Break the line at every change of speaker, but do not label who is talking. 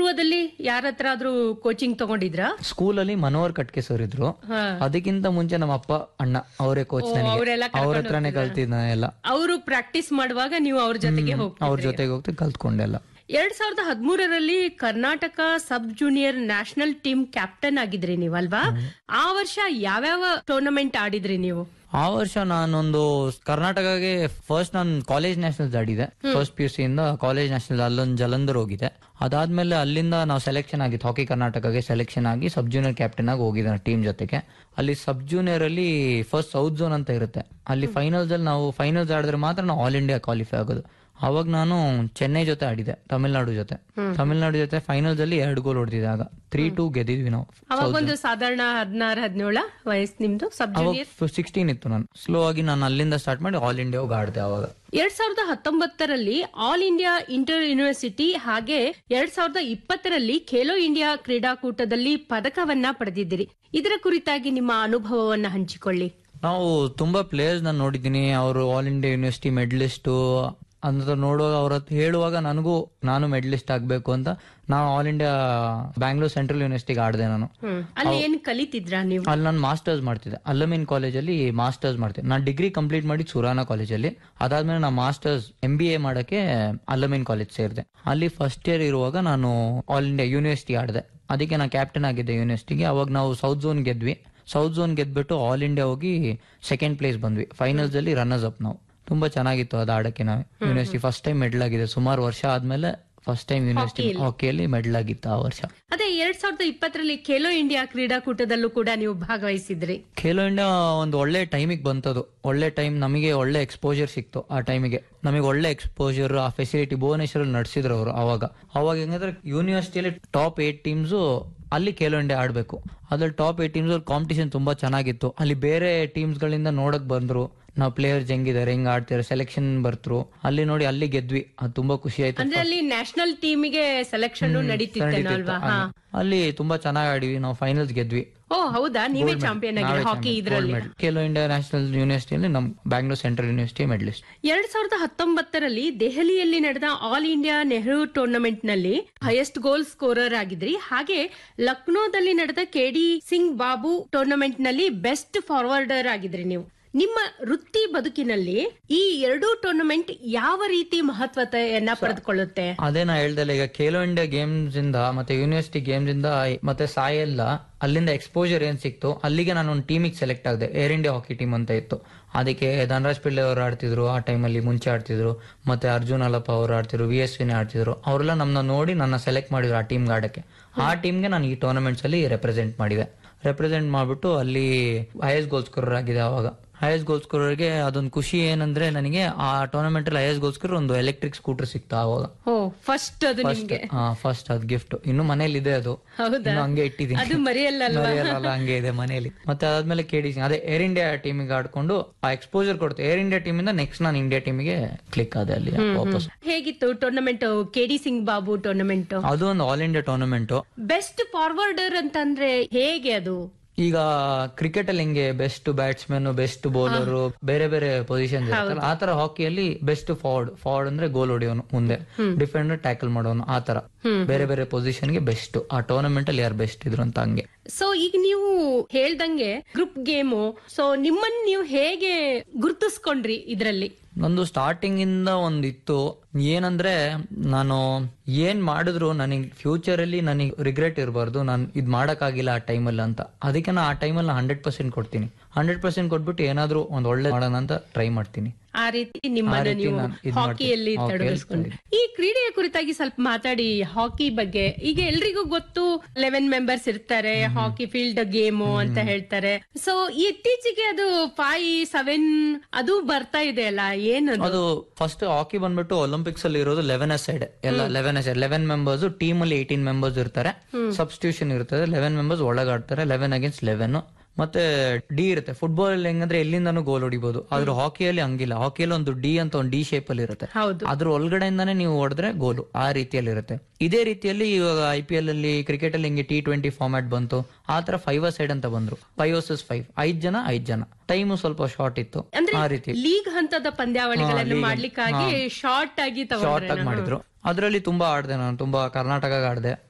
ಪೂರ್ವದಲ್ಲಿ ಯಾರ ಹತ್ರ ಆದ್ರೂ ಕೋಚಿಂಗ್ ತಗೊಂಡಿದ್ರಾ
ಸ್ಕೂಲಲ್ಲಿ ಮನೋಹರ್ ಕಟ್ಕೆ ಸರ್ ಇದ್ರು
ಹಾ.
ಅದಕ್ಕಿಂತ ಮುಂಚೆ ನಮ್ಮ ಅಪ್ಪ ಅಣ್ಣ ಅವರೇ ಕೋಚ್ ನನಗೆ
ಅವ್ರೆಲ್ಲ
ಅವ್ರ ಹತ್ರನೇ ಕಲ್ತಿದ್ದ ಎಲ್ಲ
ಅವರು ಪ್ರಾಕ್ಟೀಸ್ ಮಾಡುವಾಗ ನೀವು ಅವ್ರ ಜೊತೆಗೆ
ಅವ್ರ
ಹೋಗ್ತೀರಿ
ಜೊತೆಗೆ ಹೋಗ್ತಿ ಕಲ್ತ್ಕೊಂಡೆಲ್ಲ
ಎರಡ್ ಸಾವಿರದ ಹದಿಮೂರರಲ್ಲಿ Karnataka sub junior national team captain ಆಗಿದ್ರಿ ನೀವಲ್ವಾ ಆ ವರ್ಷ ಯಾವ್ಯಾವ ಟೂರ್ನಮೆಂಟ್ ಆಡಿದ್ರಿ ನೀವು
ಆ ವರ್ಷ ನಾನೊಂದು ಕರ್ನಾಟಕಗೆ ಫಸ್ಟ್ ನಾನು ಕಾಲೇಜ್ ನ್ಯಾಷನಲ್ಸ್ ಆಡಿದೆ ಫಸ್ಟ್ ಪಿ ಯು ಸಿ ಇಂದ ಕಾಲೇಜ್ ನ್ಯಾಷನಲ್ ಅಲ್ಲೊಂದು ಜಲಂಧರ್ ಹೋಗಿದೆ ಅದಾದ್ಮೇಲೆ ಅಲ್ಲಿಂದ ನಾವು ಸೆಲೆಕ್ಷನ್ ಆಗಿತ್ತು ಹಾಕಿ ಕರ್ನಾಟಕಗೆ ಸೆಲೆಕ್ಷನ್ ಆಗಿ ಸಬ್ ಜೂನಿಯರ್ ಕ್ಯಾಪ್ಟನ್ ಆಗಿ ಹೋಗಿದ್ದೆ ಟೀಮ್ ಜೊತೆಗೆ ಅಲ್ಲಿ ಸಬ್ ಜೂನಿಯರ್ ಅಲ್ಲಿ ಫಸ್ಟ್ ಸೌತ್ ಝೋನ್ ಅಂತ ಇರುತ್ತೆ ಅಲ್ಲಿ ಫೈನಲ್ಸ್ ಅಲ್ಲಿ ನಾವು ಫೈನಲ್ಸ್ ಆಡಿದ್ರೆ ಮಾತ್ರ ನಾವು ಆಲ್ ಇಂಡಿಯಾ ಕ್ವಾಲಿಫೈ ಆಗೋದು ಅವಾಗ ನಾನು ಚೆನ್ನೈ ಜೊತೆ ಆಡಿದೆ ತಮಿಳ್ನಾಡು ಜೊತೆ ತಮಿಳ್ನಾಡು ಜೊತೆ ಫೈನಲ್ಸ್ ಅಲ್ಲಿ ಎರಡು ಗೋಲ್ ಹೊಡೆದಿದೆ ಆಗ ತ್ರೀ ಟೂ ಗೆದ್ದಿದ್ವಿ ನಾವು
ಅವಾಗ ಒಂದು ಸಾಧಾರಣ ಹದಿನಾರು ಹದಿನೇಳ ವಯಸ್ಸು ನಿಮ್ದು ಸಬ್ ಜೂನಿಯರ್
ಅವಾಗ ಸಿಕ್ಸ್ಟೀನ್ ಇತ್ತು ನಾನು ಸ್ಲೋ ಆಗಿ ನಾನು ಅಲ್ಲಿಂದ ಸ್ಟಾರ್ಟ್ ಮಾಡಿ ಆಲ್ ಇಂಡಿಯಾ ಹೋಗಿ ಆಡಿದೆ ಅವಾಗ
ಎರಡ್ ಸಾವಿರದ ಹತ್ತೊಂಬತ್ತರಲ್ಲಿ ಆಲ್ ಇಂಡಿಯಾ ಇಂಟರ್ ಯೂನಿವರ್ಸಿಟಿ ಹಾಗೆ ಎರಡ್ ಸಾವಿರದ ಇಪ್ಪತ್ತರಲ್ಲಿ ಖೇಲೋ ಇಂಡಿಯಾ ಕ್ರೀಡಾಕೂಟದಲ್ಲಿ ಪದಕವನ್ನ ಪಡೆದಿದ್ದೀರಿ ಇದರ ಕುರಿತಾಗಿ ನಿಮ್ಮ ಅನುಭವವನ್ನ ಹಂಚಿಕೊಳ್ಳಿ
ನಾವು ತುಂಬಾ ಪ್ಲೇಯರ್ಸ್ ನಾನು ನೋಡಿದ್ದೀನಿ ಅವರು ಆಲ್ ಇಂಡಿಯಾ ಯೂನಿವರ್ಸಿಟಿ ಮೆಡಲಿಸ್ಟು ಅಂತ ನೋಡುವಾಗ ಅವ್ರ ಹತ್ರ ಹೇಳುವಾಗ ನನಗೂ ನಾನು ಮೆಡಲಿಸ್ಟ್ ಆಗ್ಬೇಕು ಅಂತ ನಾನು ಆಲ್ ಇಂಡಿಯಾ ಬ್ಯಾಂಗ್ಳೂರ್ ಸೆಂಟ್ರಲ್ ಯೂನಿವರ್ಸಿಟಿಗೆ ಆಡಿದೆ ನಾನು
ಹ್ಮ್ ಅಲ್ಲಿ ಏನ್ ಕಲಿತಿದ್ರಾ ನೀವು
ಅಲ್ಲಿ ನಾನು ಮಾಸ್ಟರ್ಸ್ ಮಾಡ್ತಿದ್ದೆ ಅಲ್ಲಮಿನ್ ಕಾಲೇಜಲ್ಲಿ ಮಾಸ್ಟರ್ಸ್ ಮಾಡ್ತಿದ್ದೆ ನಾನು ಡಿಗ್ರಿ ಕಂಪ್ಲೀಟ್ ಮಾಡಿ ಸುರಾನ ಕಾಲೇಜಲ್ಲಿ ಅದಾದ್ಮೇಲೆ ನಾನು ಮಾಸ್ಟರ್ಸ್ ಎಂ ಬಿ ಎ ಮಾಡಕ್ಕೆ ಅಲ್ಲಮಿನ್ ಕಾಲೇಜ್ ಸೇರಿದೆ ಅಲ್ಲಿ ಫಸ್ಟ್ ಇಯರ್ ಇರುವಾಗ ನಾನು ಆಲ್ ಇಂಡಿಯಾ ಯೂನಿವರ್ಸಿಟಿ ಆಡಿದೆ ಅದಕ್ಕೆ ನಾನು ಕ್ಯಾಪ್ಟನ್ ಆಗಿದ್ದೆ ಯೂನಿವರ್ಸಿಟಿಗೆ ಅವಾಗ ನಾವು ಸೌತ್ ಝೋನ್ ಗೆದ್ವಿ ಸೌತ್ ಝೋನ್ ಗೆದ್ಬಿಟ್ಟು ಆಲ್ ಇಂಡಿಯಾ ಹೋಗಿ ಸೆಕೆಂಡ್ ಪ್ಲೇಸ್ ಬಂದ್ವಿ ಫೈನಲ್ಸ್ ಅಲ್ಲಿ ರನ್ನರ್ಸ್ ಅಪ್ ನಾವು ತುಂಬಾ ಚೆನ್ನಾಗಿತ್ತು ಅದು ಆಡಕ್ಕೆ ನಾವು ಯೂನಿವರ್ಸಿಟಿ ಫಸ್ಟ್ ಟೈಮ್ ಮೆಡಲ್ ಆಗಿದೆ ಸುಮಾರು ವರ್ಷ ಆದ್ಮೇಲೆ ಫಸ್ಟ್ ಟೈಮ್ ಯೂನಿವರ್ಸಿಟಿ ಹಾಕಿಯಲ್ಲಿ ಮೆಡಲ್ ಆಗಿತ್ತು ಆ ವರ್ಷ
ಅದೇ ಎರಡ್ ಸಾವಿರದ ಇಪ್ಪತ್ತರಲ್ಲಿ ಖೇಲೋ ಇಂಡಿಯಾ ಕ್ರೀಡಾಕೂಟದಲ್ಲೂ ಕೂಡ ನೀವು ಭಾಗವಹಿಸಿದ್ರಿ
ಖೇಲೋ ಇಂಡಿಯಾ ಒಂದು ಒಳ್ಳೆ ಟೈಮಿಗೆ ಬಂತದು ಒಳ್ಳೆ ಟೈಮ್ ನಮಗೆ ಒಳ್ಳೆ ಎಕ್ಸ್ಪೋಜರ್ ಸಿಕ್ತು ಆ ಟೈಮಿಗೆ ನಮಗೆ ಒಳ್ಳೆ ಎಕ್ಸ್ಪೋಜರ್ ಆ ಫೆಸಿಲಿಟಿ ಭುವನೇಶ್ವರ ನಡೆಸಿದ್ರು ಅವರು ಅವಾಗ ಅವಾಗ ಹೆಂಗಂದ್ರೆ ಯೂನಿವರ್ಸಿಟಿಯಲ್ಲಿ ಟಾಪ್ ಏಟ್ ಟೀಮ್ಸ್ ಅಲ್ಲಿ ಖೇಲೋ ಇಂಡಿಯಾ ಆಡ್ಬೇಕು ಅದ್ರಲ್ಲಿ ಟಾಪ್ ಏಟ್ ಟೀಮ್ಸ್ ಕಾಂಪಿಟೇಷನ್ ತುಂಬಾ ಚೆನ್ನಾಗಿತ್ತು ಅಲ್ಲಿ ಬೇರೆ ಟೀಮ್ಸ್ ಗಳಿಂದ ನೋಡಕ್ ಬಂದ್ರು ನಾವು ಪ್ಲೇಯರ್ಸ್ ಹೆಂಗಿದ್ದಾರೆ ಹೆಂಗ್ ಆಡ್ತಾರೆ ಸೆಲೆಕ್ಷನ್ ಬರ್ತರು ಅಲ್ಲಿ ನೋಡಿ ಅಲ್ಲಿ ಗೆದ್ವಿ ಅದು ತುಂಬಾ ಖುಷಿ ಆಯ್ತು
ಅಂದ್ರೆ ಅಲ್ಲಿ ನ್ಯಾಷನಲ್ ಟೀಮಿಗೆ ಸೆಲೆಕ್ಷನ್ ನಡೀತಿತ್ತೇನೋ ಅಲ್ವಾ ಹಾ
ಅಲ್ಲಿ ತುಂಬಾ ಚೆನ್ನಾಗಿ ಆಡಿವಿ ನಾವು ಫೈನಲ್ಸ್ ಗೆದ್ವಿ
ಓ ಹೌದಾ ನೀವೇ ಚಾಂಪಿಯನ್ ಆಗಿದೆ ಹಾಕಿ ಇದ್ರಲ್ಲಿ
ಖೇಲೋ ಇಂಡಿಯಾ ನ್ಯಾಷನಲ್ ಯೂನಿವರ್ಸಿಟಿಯಲ್ಲಿ ನಮ್ ಬ್ಯಾಂಗ್ಳೂರ್ ಸೆಂಟ್ರಲ್ ಯೂನಿವರ್ಸಿಟಿ ಮೆಡಲಿಸ್ಟ್
ಎರಡ್ ಸಾವಿರದ ಹತ್ತೊಂಬತ್ತರಲ್ಲಿ ದೆಹಲಿಯಲ್ಲಿ ನಡೆದ ಆಲ್ ಇಂಡಿಯಾ ನೆಹರು ಟೂರ್ನಮೆಂಟ್ ನಲ್ಲಿ ಹೈಯೆಸ್ಟ್ ಗೋಲ್ ಸ್ಕೋರರ್ ಆಗಿದ್ರಿ ಹಾಗೆ ಲಕ್ನೋದಲ್ಲಿ ನಡೆದ ಕೆಡಿ ಸಿಂಗ್ ಬಾಬು ಟೂರ್ನಮೆಂಟ್ ನಲ್ಲಿ ಬೆಸ್ಟ್ ಫಾರ್ವರ್ಡರ್ ಆಗಿದ್ರಿ ನೀವು ನಿಮ್ಮ ವೃತ್ತಿ ಬದುಕಿನಲ್ಲಿ ಈ ಎರಡೂ ಟೂರ್ನಮೆಂಟ್ ಯಾವ ರೀತಿ ಮಹತ್ವತೆಯನ್ನ ಪಡೆದುಕೊಳ್ಳುತ್ತೆ
ಅದೇ ನಾ ಹೇಳ್ದಲ್ಲ ಈಗ ಖೇಲೋ ಇಂಡಿಯಾ ಗೇಮ್ಸ್ ಇಂದ ಮತ್ತೆ ಯೂನಿವರ್ಸಿಟಿ ಗೇಮ್ಸ್ ಇಂದ ಮತ್ತೆ ಸಾಯೆಲ್ಲ ಅಲ್ಲಿಂದ ಎಕ್ಸ್ಪೋಜರ್ ಏನ್ ಸಿಕ್ತು ಅಲ್ಲಿಗೆ ನಾನು ಒಂದು ಟೀಮಿಗೆ ಸೆಲೆಕ್ಟ್ ಆಗಿದೆ ಏರ್ ಇಂಡಿಯಾ ಹಾಕಿ ಟೀಮ್ ಅಂತ ಇತ್ತು ಅದಕ್ಕೆ ಧನರಾಜ್ ಪಿಳ್ಳೆ ಅವರು ಆಡ್ತಿದ್ರು ಆ ಟೈಮಲ್ಲಿ ಮುಂಚೆ ಆಡ್ತಿದ್ರು ಮತ್ತೆ ಅರ್ಜುನ್ ಅಲಪ್ಪ ಅವರು ಆಡ್ತಿದ್ರು ವಿ ಎಸ್ ವಿನೇ ಆಡ್ತಿದ್ರು ಅವರೆಲ್ಲ ನಮ್ಮನ್ನ ನೋಡಿ ನನ್ನ ಸೆಲೆಕ್ಟ್ ಮಾಡಿದ್ರು ಆ ಟೀಮ್ಗೆ ಆಡಕ್ಕೆ ಆ ಟೀಮ್ಗೆ ನಾನು ಈ ಟೂರ್ನಮೆಂಟ್ಸ್ ಅಲ್ಲಿ ರೆಪ್ರೆಸೆಂಟ್ ಮಾಡಿದೆ ರೆಪ್ರೆಸೆಂಟ್ ಮಾಡ್ಬಿಟ್ಟು ಅಲ್ಲಿ ಹೈಯೆಸ್ಟ್ ಗೋಲ್ ಸ್ಕೋರರ್ ಆಗಿದೆ ಅವಾಗ ಹೈಯೆಸ್ಟ್ ಗೋಲ್ ಸ್ಕೋರರ್ಗೆ ಅದೊಂದು ಖುಷಿ ಏನಂದ್ರೆ ನನಗೆ ಆ ಟೂರ್ನಮೆಂಟ್ ಅಲ್ಲಿ ಹೈಯೆಸ್ಟ್ ಗೋಲ್ ಸ್ಕೋರ್ ಒಂದು ಎಲೆಕ್ಟ್ರಿಕ್ ಸ್ಕೂಟರ್ ಸಿಕ್ತಾ ಅವಾಗ
ಓ ಫಸ್ಟ್ ಅದು ನಿಮ್ಗೆ
ಫಸ್ಟ್ ಅದ್ ಗಿಫ್ಟ್ ಇನ್ನು ಮನೇಲಿ ಇದೆ ಅದು
ಹೌದಾ
ಇನ್ನು ಹಂಗೆ ಇಟ್ಟಿದ್ದೀನಿ
ಅದು ಮರೆಯಲ್ಲ
ಮರೆಯಲ್ಲ, ಹಂಗೆ ಇದೆ ಮನೆಯಲ್ಲಿ ಮತ್ತೆ ಅದಾದ್ಮೇಲೆ ಕೆಡಿ ಅದೇ ಏರ್ ಇಂಡಿಯಾ ಟೀಮಿಗೆ ಆಡ್ಕೊಂಡು ಆ ಎಕ್ಸ್ಪೋಜರ್ ಕೊಡ್ತು ಏರ್ ಇಂಡಿಯಾ ಟೀಮ್ ಇಂದ ನೆಕ್ಸ್ಟ್ ನಾನು ಇಂಡಿಯಾ ಟೀಮಿಗೆ ಕ್ಲಿಕ್ ಆದೆ ಅಲ್ಲಿ ವಾಪಸ್
ಹೇಗಿತ್ತು tournament K D Singh Babu tournament
ಅದು ಒಂದು all India tournament
best forwarder ಅಂತಂದ್ರೆ ಹೇಗೆ ಅದು
ಈಗ ಕ್ರಿಕೆಟ್ ಅಲ್ಲಿ ಹಿಂಗೆ ಬೆಸ್ಟ್ ಬ್ಯಾಟ್ಸ್ಮನ್ ಬೆಸ್ಟ್ ಬೌಲರ್ ಬೇರೆ ಬೇರೆ ಪೊಸಿಷನ್ ಇರುತ್ತಲ್ಲ ಆ ತರ ಹಾಕಿಯಲ್ಲಿ ಬೆಸ್ಟ್ ಫಾರ್ವರ್ಡ್ ಫಾರ್ವರ್ಡ್ ಅಂದ್ರೆ ಗೋಲ್ ಹೊಡಿಯೋನು ಮುಂದೆ ಡಿಫೆಂಡರ್ ಟ್ಯಾಕಲ್ ಮಾಡೋನು ಆ ತರ ಬೇರೆ ಬೇರೆ ಪೊಸಿಷನ್ ಗೆ ಬೆಸ್ಟ್ ಆ ಟೂರ್ನಮೆಂಟ್ ಅಲ್ಲಿ ಯಾರು ಬೆಸ್ಟ್ ಇದ್ರು ಅಂತ ಹಂಗೆ
ಸೊ ಈಗ ನೀವು ಹೇಳ್ದಂಗೆ ಗ್ರೂಪ್ ಗೇಮು ಸೊ ನಿಮ್ಮನ್ನ ನೀವು ಹೇಗೆ ಗುರುತಿಸ್ಕೊಂಡ್ರಿ ಇದ್ರಲ್ಲಿ
ನಂದು ಸ್ಟಾರ್ಟಿಂಗ್ ಇಂದ ಒಂದಿತ್ತು ಏನಂದ್ರೆ ನಾನು ಏನ್ ಮಾಡಿದ್ರು ನನಗೆ ಫ್ಯೂಚರ್ ಅಲ್ಲಿ ನನಗೆ ರಿಗ್ರೆಟ್ ಇರಬಾರ್ದು ನಾನು ಇದ್ ಮಾಡಕ್ಕಾಗಿಲ್ಲ ಆ ಟೈಮಲ್ಲಿ ಅಂತ ಅದಕ್ಕೆ ನಾ ಆ ಟೈಮಲ್ಲಿ ಹಂಡ್ರೆಡ್ ಪರ್ಸೆಂಟ್ ಕೊಡ್ತೀನಿ ಹಂಡ್ರೆಡ್ ಪರ್ಸೆಂಟ್ ಕೊಟ್ಬಿಟ್ಟು ಏನಾದ್ರೂ ಒಂದ್ ಒಳ್ಳೆ ಮಾಡೋಣ ಅಂತ ಟ್ರೈ ಮಾಡ್ತೀನಿ
ಆ ರೀತಿ ನಿಮ್ಮನ್ನ
ರೀತಿ
ನೀವು
ನಾನ್ ಇದ್
ಹಾಕಿಯಲ್ಲಿ
ಮಾಡ್ತೀನಿ.
ತೊಡಗಿಸ್ಕೊಂಡ್ರಿ ಈ ಕ್ರೀಡೆಯ ಕುರಿತಾಗಿ ಸ್ವಲ್ಪ ಮಾತಾಡಿ ಹಾಕಿ ಬಗ್ಗೆ ಈಗ ಎಲ್ರಿಗೂ ಗೊತ್ತು ಲೆವೆನ್ ಮೆಂಬರ್ಸ್ ಇರ್ತಾರೆ ಹಾಕಿ ಫೀಲ್ಡ್ ಗೇಮು ಅಂತ ಹೇಳ್ತಾರೆ ಸೊ ಇತ್ತೀಚೆಗೆ ಅದು ಫೈವ್ ಸೆವೆನ್ ಅದು ಬರ್ತಾ ಇದೆ ಅಲ್ಲ ಏನದು
ಅದು ಫಸ್ಟ್ ಹಾಕಿ ಬಂದ್ಬಿಟ್ಟು ಒಲಿಂಪಿಕ್ಸ್ ಅಲ್ಲಿ ಇರೋದು ಲೆವೆನ್ ಸೈಡ್ ಎಲ್ಲ eleven side eleven members team ಅಲ್ಲಿ ಏಯ್ಟೀನ್ ಮೆಂಬರ್ಸ್ ಇರ್ತಾರೆ ಸಬ್ಸ್ಟಿಟ್ಯೂಷನ್ ಇರ್ತದೆ ಲೆವೆನ್ ಮೆಂಬರ್ಸ್ ಒಳಗಾಡ್ತಾರೆ ಲೆವೆನ್ ಅಗೇನ್ಸ್ಟ್ ಲೆವೆನ್ ಮತ್ತೆ ಡಿ ಇರುತ್ತೆ ಫುಟ್ಬಾಲ್ ಅಲ್ಲಿ ಹೆಂಗಂದ್ರೆ ಎಲ್ಲಿಂದಾನು ಗೋಲ್ ಹೊಡಿಬಹುದು ಆದ್ರೆ ಹಾಕಿಯಲ್ಲಿ ಹಂಗಿಲ್ಲ ಹಾಕಿಯಲ್ಲಿ ಒಂದು ಡಿ ಅಂತ ಒಂದು ಡಿ ಶೇಪ್ ಅಲ್ಲಿ ಇರುತ್ತೆ
ಹೌದು
ಅದ್ರ ಒಳಗಡೆಯಿಂದಾನೇ ನೀವು ಹೊಡೆದ್ರೆ ಗೋಲು ಆ ರೀತಿಯಲ್ಲಿ ಇರುತ್ತೆ ಇದೇ ರೀತಿಯಲ್ಲಿ ಇವಾಗ ಐ ಪಿ ಎಲ್ ಅಲ್ಲಿ ಕ್ರಿಕೆಟ್ ಅಲ್ಲಿ ಹಿಂಗೆ ಟಿ ಟ್ವೆಂಟಿ ಫಾರ್ಮ್ಯಾಟ್ ಬಂತು ಆ ತರ ಫೈವ್ ಸೈಡ್ ಅಂತ ಬಂದ್ರು ಫೈವ್ ವರ್ಸಸ್ ಫೈವ್ ಐದ್ ಜನ ಐದ್ ಜನ ಟೈಮು ಸ್ವಲ್ಪ ಶಾರ್ಟ್ ಇತ್ತು
ಅಂದ್ರೆ
ಆ ರೀತಿ
ಲೀಗ್ ಹಂತದ ಪಂದ್ಯಾವಳಿಗಳನ್ನು ಮಾಡ್ಲಿಕ್ಕಾಗಿ ಶಾರ್ಟ್ ಆಗಿ
ಶಾರ್ಟ್
ತಗೊಂಡ್ರೆ
ಆಗಿ ಮಾಡಿದ್ರು ಅದರಲ್ಲಿ ತುಂಬಾ ಆಡ್ದೆ ನಾನು ತುಂಬಾ ಕರ್ನಾಟಕ ಆಡ್ದೆ